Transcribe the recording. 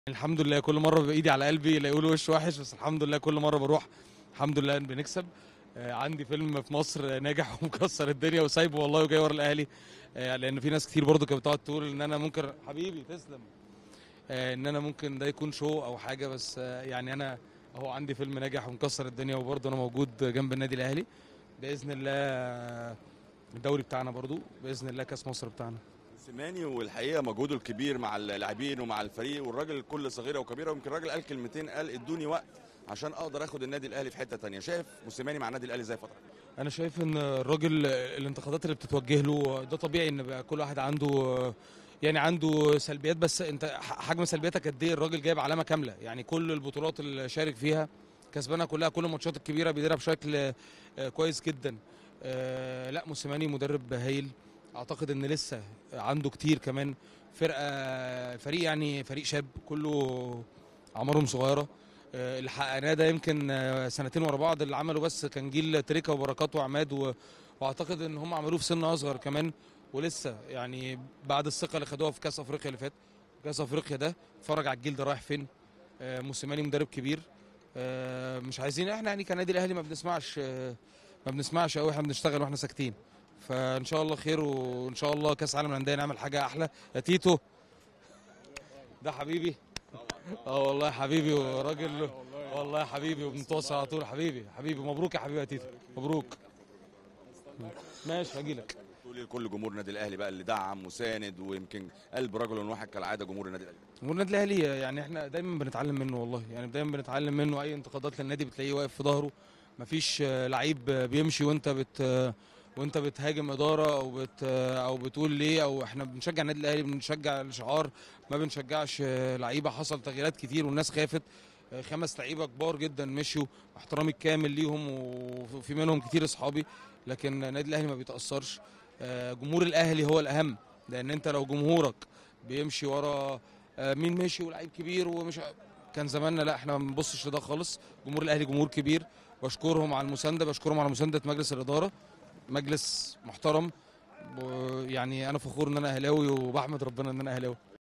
الحمد لله كل مره بايدي على قلبي لا يقولوا وش وحش بس الحمد لله كل مره بروح الحمد لله بنكسب آه، عندي فيلم في مصر ناجح ومكسر الدنيا وسايبه والله وجاي ورا الاهلي آه، لان في ناس كتير برضو كانت بتقعد تقول ان انا ممكن حبيبي تسلم آه، ان انا ممكن ده يكون شو او حاجه بس آه، يعني انا اهو عندي فيلم ناجح ومكسر الدنيا وبرضه انا موجود جنب النادي الاهلي باذن الله آه، الدوري بتاعنا برضو باذن الله كاس مصر بتاعنا سيماني والحقيقه مجهوده الكبير مع اللاعبين ومع الفريق والراجل كل صغيره وكبيره ويمكن الراجل قال كلمتين قال ادوني وقت عشان اقدر اخد النادي الاهلي في حته تانية شايف موسيماني مع النادي الاهلي ازاي فتره انا شايف ان الراجل الانتقادات اللي بتتوجه له ده طبيعي ان بقى كل واحد عنده يعني عنده سلبيات بس انت حجم سلبياتك قد ايه الراجل جايب علامه كامله يعني كل البطولات اللي شارك فيها كسبانها كلها كل الماتشات الكبيره بيديرها بشكل آه، كويس جدا آه، لا موسيماني مدرب هايل اعتقد ان لسه عنده كتير كمان فرقه فريق يعني فريق شاب كله اعمارهم صغيره آه، اللي حققناه ده يمكن آه، سنتين ورا بعض اللي عملوا بس كان جيل تريكا وبركات وعماد و... واعتقد ان هم عملوه في سن اصغر كمان ولسه يعني بعد الثقه اللي خدوها في كاس افريقيا اللي فات كاس افريقيا ده اتفرج على الجيل ده رايح فين آه، موسيماني مدرب كبير آه، مش عايزين احنا يعني كنادي الاهلي ما بنسمعش آه، ما بنسمعش قوي احنا بنشتغل واحنا ساكتين فان شاء الله خير وان شاء الله كاس عالم الانديه نعمل حاجه احلى يا تيتو ده حبيبي اه والله حبيبي وراجل والله حبيبي وبنتواصل على طول حبيبي حبيبي مبروك يا حبيبي يا تيتو مبروك ماشي هجيلك تقولي لكل جمهور النادي الاهلي بقى اللي دعم وساند ويمكن قلب رجل واحد كالعاده جمهور النادي الاهلي والنادي الاهلي يعني احنا دايما بنتعلم منه والله يعني دايما بنتعلم منه اي انتقادات للنادي بتلاقيه واقف في ظهره مفيش آه، لعيب آه، بيمشي وانت بت آه، وانت بتهاجم اداره او بت آه، او بتقول ليه او احنا بنشجع النادي الاهلي بنشجع الشعار ما بنشجعش آه، لعيبه حصل تغييرات كتير والناس خافت آه، خمس لعيبه كبار جدا مشيوا احترامي الكامل ليهم وفي منهم كتير اصحابي لكن النادي الاهلي ما بيتاثرش آه، جمهور الاهلي هو الاهم لان انت لو جمهورك بيمشي ورا آه، مين مشي ولعيب كبير ومش كان زماننا لا احنا ما بنبصش لده خالص جمهور الاهلي جمهور كبير بشكرهم على المسانده بشكرهم على مسانده مجلس الاداره مجلس محترم و- يعني انا فخور ان انا اهلاوي وبحمد ربنا ان انا اهلاوي